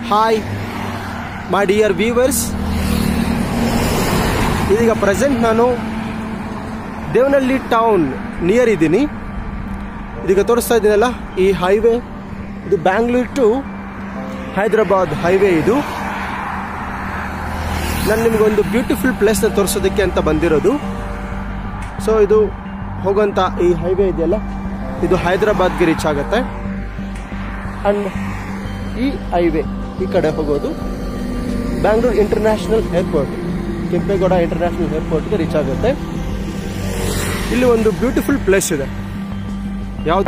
hi my dear viewers ಇದೀಗ present ನಾನು Devanahalli town near ಇದ್ದೀನಿ ಇದೀಗ ತೋರಿಸ್ತಾ ಇದ್ದೀನಲ್ಲ ಈ ಹೈವೇ ಇದು ಬ್ಯಾಂಗ್ಳೂರ್ ಟು ಹೈದರಾಬಾದ್ ಹೈವೇ ಇದು ನಾನು ನಿಮಗೊಂದು ಬ್ಯೂಟಿಫುಲ್ ಪ್ಲೇಸ್ನ ತೋರಿಸೋದಕ್ಕೆ ಅಂತ ಬಂದಿರೋದು ಸೊ ಇದು ಹೋಗೋಂಥ ಈ ಹೈವೇ ಇದೆಯಲ್ಲ ಇದು ಹೈದರಾಬಾದ್ಗೆ ರೀಚ್ ಆಗುತ್ತೆ ಅಂಡ್ ಈ ಹೈವೇ ಈ ಕಡೆ ಹೋಗೋದು Bangalore international airport Kempegowda international ಏರ್ಪೋರ್ಟ್ಗೆ ರೀಚ್ ಆಗುತ್ತೆ ಇಲ್ಲಿ ಒಂದು ಬ್ಯೂಟಿಫುಲ್ ಪ್ಲೇಸ್ ಇದೆ ಯಾವ್ದು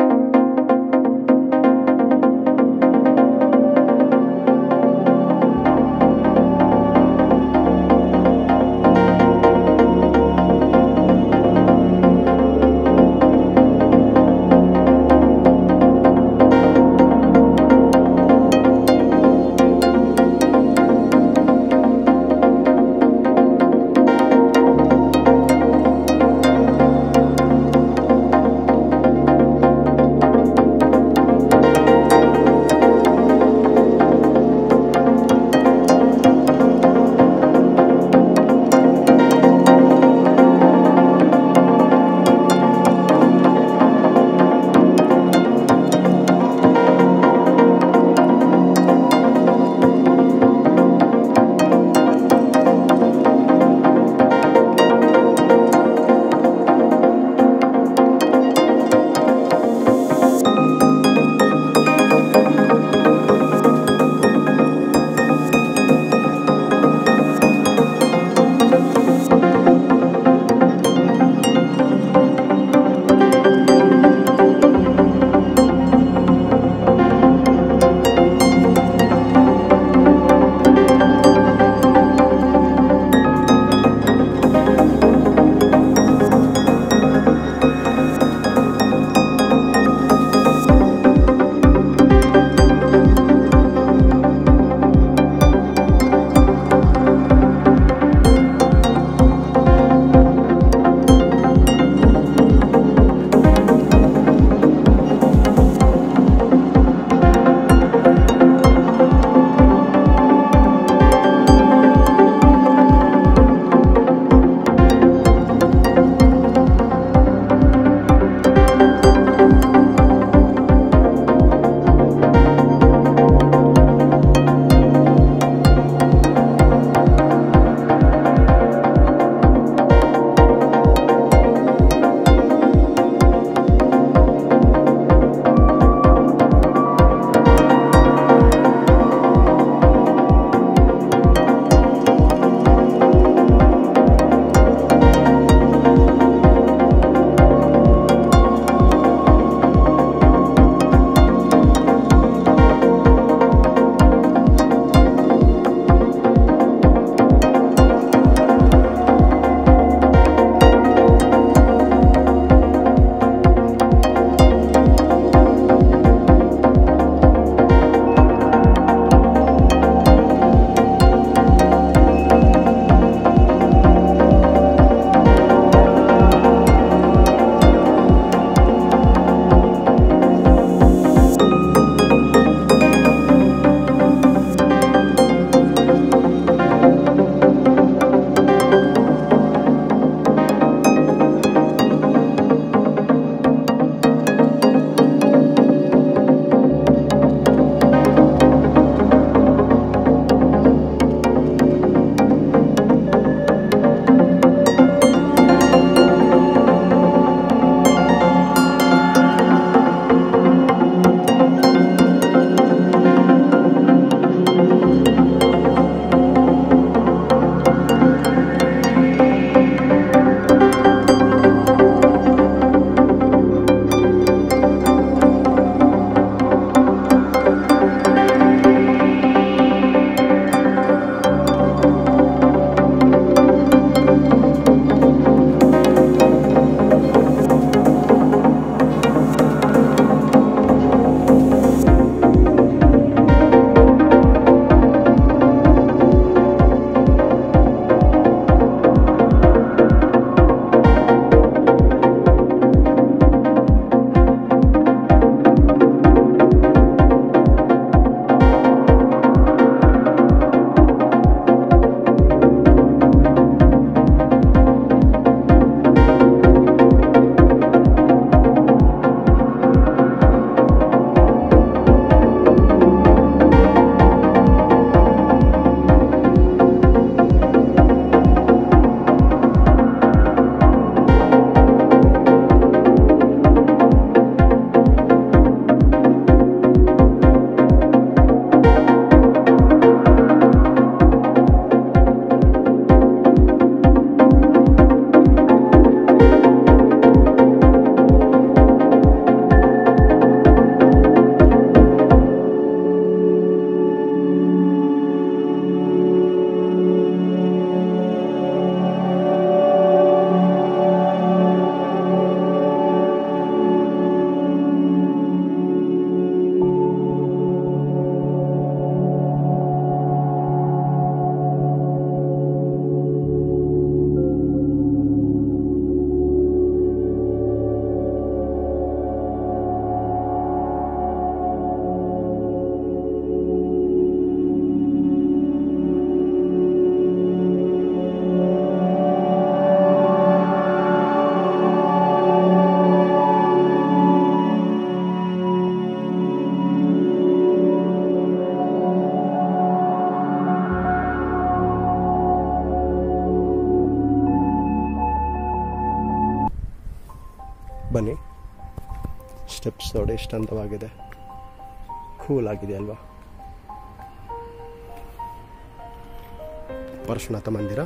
ಬನ್ನಿ ಸ್ಟೆಪ್ಸ್ ನೋಡಿ ಎಷ್ಟು ಅಂದವಾಗಿದೆ ಕೂಲ್ ಆಗಿದೆ ಅಲ್ವಾ ಪರಶುನಾಥ ಮಂದಿರ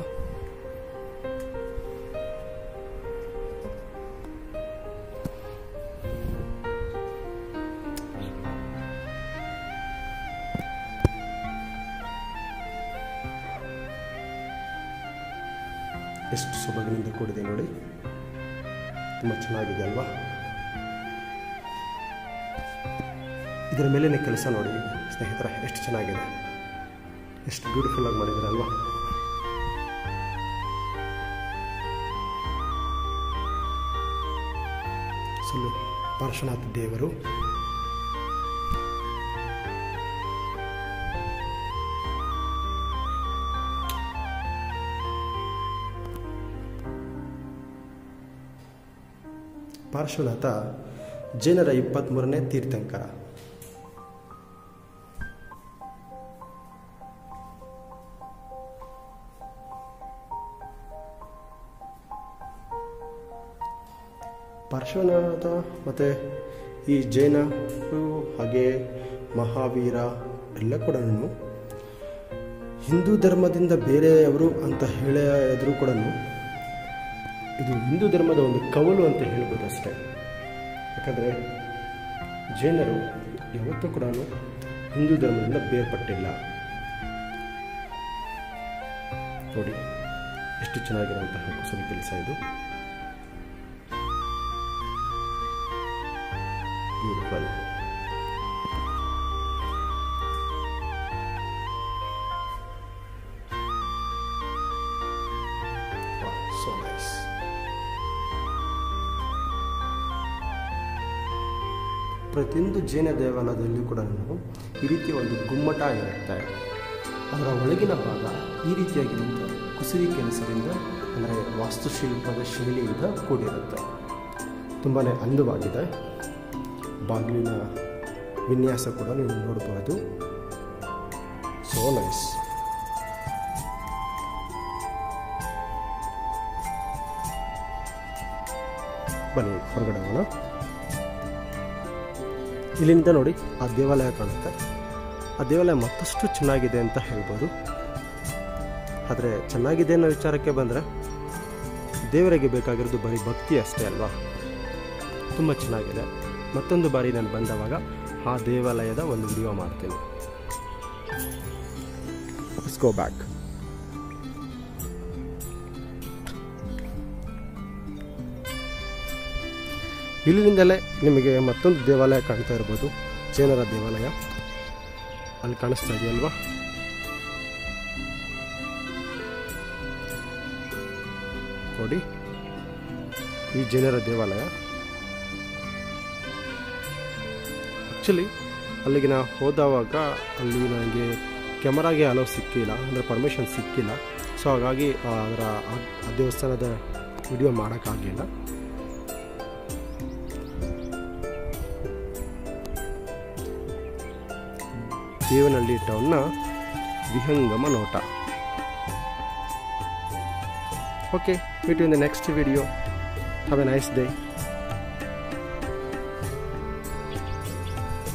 ಎಷ್ಟು ಸೊಬಗಿನಿಂದ ಕೂಡಿದೆ ನೋಡಿ ತುಂಬ ಚೆನ್ನಾಗಿದೆ ಅಲ್ವಾ ಇದರ ಮೇಲಿನ ಕೆಲಸ ನೋಡಿ ಸ್ನೇಹಿತರೆ ಎಷ್ಟು ಚೆನ್ನಾಗಿದೆ ಎಷ್ಟು ಬ್ಯೂಟಿಫುಲ್ ಆಗಿ ಮಾಡಿದ್ದಾರೆ ಅಲ್ವಾ ಸಲ್ಲು ಪಾರ್ಶ್ವನಾಥ ದೇವರು ಪಾರ್ಶ್ವನಾಥ ಜೈನರ ಇಪ್ಪತ್ತ್ಮೂರನೇ ತೀರ್ಥಂಕರ ಪಾರ್ಶ್ವನಾಥ ಮತ್ತು ಈ ಜೈನರು ಹಾಗೆ ಮಹಾವೀರ ಎಲ್ಲ ಕೂಡ ಹಿಂದೂ ಧರ್ಮದಿಂದ ಬೇರೆಯವರು ಅಂತ ಹೇಳಿದ್ರು ಕೂಡ ಇದು ಹಿಂದೂ ಧರ್ಮದ ಒಂದು ಕವಲು ಅಂತ ಹೇಳ್ಬೋದು ಅಷ್ಟೇ ಯಾಕಂದರೆ ಜೈನರು ಯಾವತ್ತೂ ಕೂಡ ಹಿಂದೂ ಧರ್ಮದಿಂದ ಬೇರ್ಪಟ್ಟಿಲ್ಲ ನೋಡಿ ಎಷ್ಟು ಚೆನ್ನಾಗಿರುವಂತಹ ಕುಸಲ ಕೆಲಸ ಇದು ಬ್ಯೂಟಿಫುಲ್ ಸೊ ನೈಸ್ ಪ್ರತಿಯೊಂದು ಜೈನ ದೇವಾಲಯದಲ್ಲಿಯೂ ಕೂಡ ಈ ರೀತಿಯ ಒಂದು ಗುಮ್ಮಟ ಇರುತ್ತೆ ಅದರ ಒಳಗಿನ ಭಾಗ ಈ ರೀತಿಯಾಗಿ ನಿಂತ ಕುಸಿರಿ ಕೆಲಸದಿಂದ ಅಂದರೆ ವಾಸ್ತುಶಿಲ್ಪದ ಶೈಲಿಯಿಂದ ಕೂಡಿರುತ್ತೆ ತುಂಬಾ ಅಂದವಾಗಿದೆ ಬಾಗಿಲಿನ ವಿನ್ಯಾಸ ಕೂಡ ನೀವು ನೋಡಬಹುದು ಸೋ ನೈಸ್ ಬನ್ನಿ ಹೊರಗಡೆ ಹೋಗೋಣ ಇಲ್ಲಿಂದ ನೋಡಿ ಆ ದೇವಾಲಯ ಕಾಣುತ್ತೆ ಆ ದೇವಾಲಯ ಮತ್ತಷ್ಟು ಚೆನ್ನಾಗಿದೆ ಅಂತ ಹೇಳ್ಬೋದು ಆದರೆ ಚೆನ್ನಾಗಿದೆ ಅನ್ನೋ ವಿಚಾರಕ್ಕೆ ಬಂದರೆ ದೇವರಿಗೆ ಬೇಕಾಗಿರೋದು ಬರೀ ಭಕ್ತಿ ಅಷ್ಟೇ ಅಲ್ವಾ ತುಂಬ ಚೆನ್ನಾಗಿದೆ ಮತ್ತೊಂದು ಬಾರಿ ನಾನು ಬಂದವಾಗ ಆ ದೇವಾಲಯದ ಒಂದು ವಿಡಿಯೋ ಮಾಡ್ತೀನಿ ಗೋ ಬ್ಯಾಕ್ ಇಲ್ಲಿಂದಲೇ ನಿಮಗೆ ಮತ್ತೊಂದು ದೇವಾಲಯ ಕಾಣ್ತಾ ಇರ್ಬೋದು ಜೈನರ ದೇವಾಲಯ ಅಲ್ಲಿ ಕಾಣಿಸ್ತಾ ಇದೆಯಲ್ವಾ ನೋಡಿ ಈ ಜೈನರ ದೇವಾಲಯ ಆ್ಯಕ್ಚುಲಿ ಅಲ್ಲಿಗೆ ನಾ ಹೋದವಾಗ ಅಲ್ಲಿ ನನಗೆ ಕ್ಯಾಮರಾಗೆ ಅಲೋ ಸಿಕ್ಕಿಲ್ಲ ಅಂದರೆ ಪರ್ಮಿಷನ್ ಸಿಕ್ಕಿಲ್ಲ ಸೊ ಹಾಗಾಗಿ ಆ, ಅದರ ಆ- ಆ ದೇವಸ್ಥಾನದ ವಿಡಿಯೋ ಮಾಡೋಕ್ಕಾಗಲಿಲ್ಲ ದೇವನಹಳ್ಳಿ ಟೌನ್ನ ವಿಹಂಗಮ ನೋಟ okay meet in the next video have a nice day